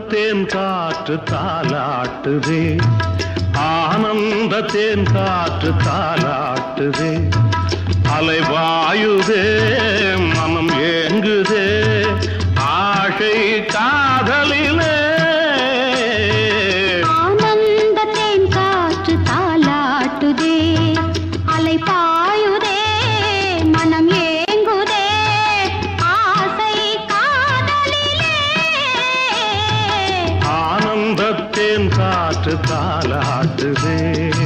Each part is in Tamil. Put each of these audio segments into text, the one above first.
தேன் காற்று தாலாட்டுதே ஆனந்த தேன் காற்று தாலாட்டுதே அலைவாயுதே மனம் ஏங்குதே ஆசை காதலிலே ஆனந்த தேன் காற்று தாலாட்டுதே அலை பாயுதே மனம் ஏங்குதே ஆசை காதலிலே ஆனந்தத்தேன் காற்று தாலாட்டுதே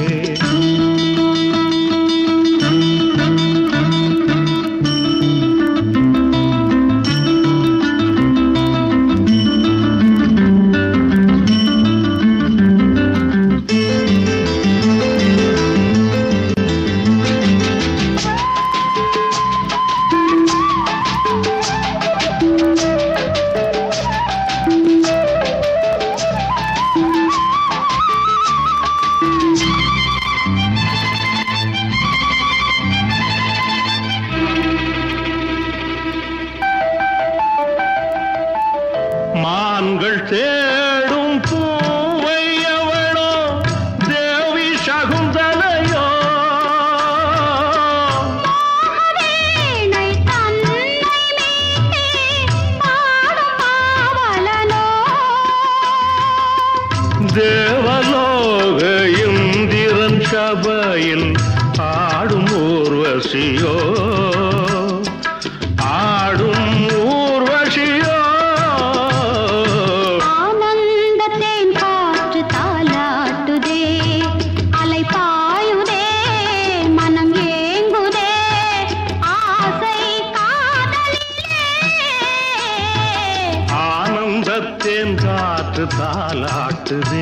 மான்கள் தேடும் பூவை எவளோ தேவி சகுந்தலையோ வீணை தன்னை மீட்டே பாடும் பாவலனோ தேவலோக இந்திரன் சபையில் ஆடும் ஊர்வசியோ ஆடும் ஊர்வசியோ ஆனந்த தேன் காற்று தாலாட்டுதே அலை பாயுதே மனம் ஏங்குதே ஆசை காதலிலே ஆனந்தத்தேன் காற்று தாலாட்டுதே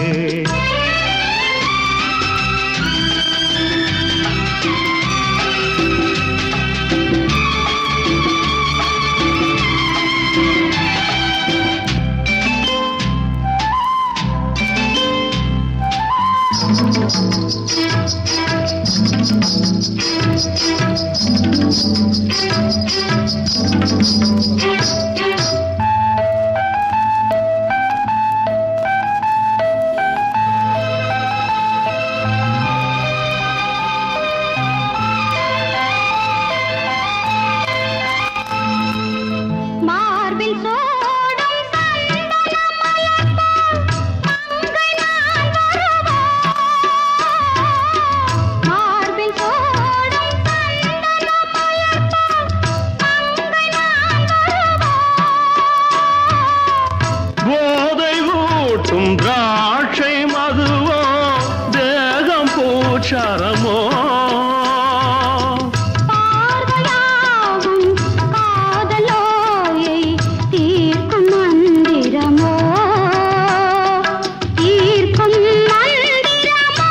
மார்பில் சோடும் சந்தன மலர் போல் மங்கை நான் வருவோம் மார்பில் சோடும் சந்தன மலர் போல் மங்கை நான் வருவோம் போதை ஊட்டும் திராட்சை மதுவோ தேகம் பூச்சாரமோ பார்வையாகும் காதலோயை தீர்க்கும் மந்திரமோ தீர்க்கும் மந்திரமோ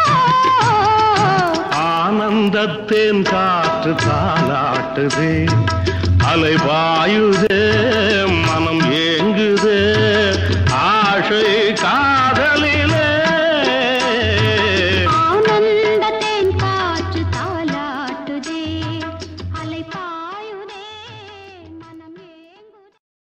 ஆனந்தத்தேன் காற்று தாலாட்டுதே அலைவாயுதே மனம் ஏங்குதே ஆசை கா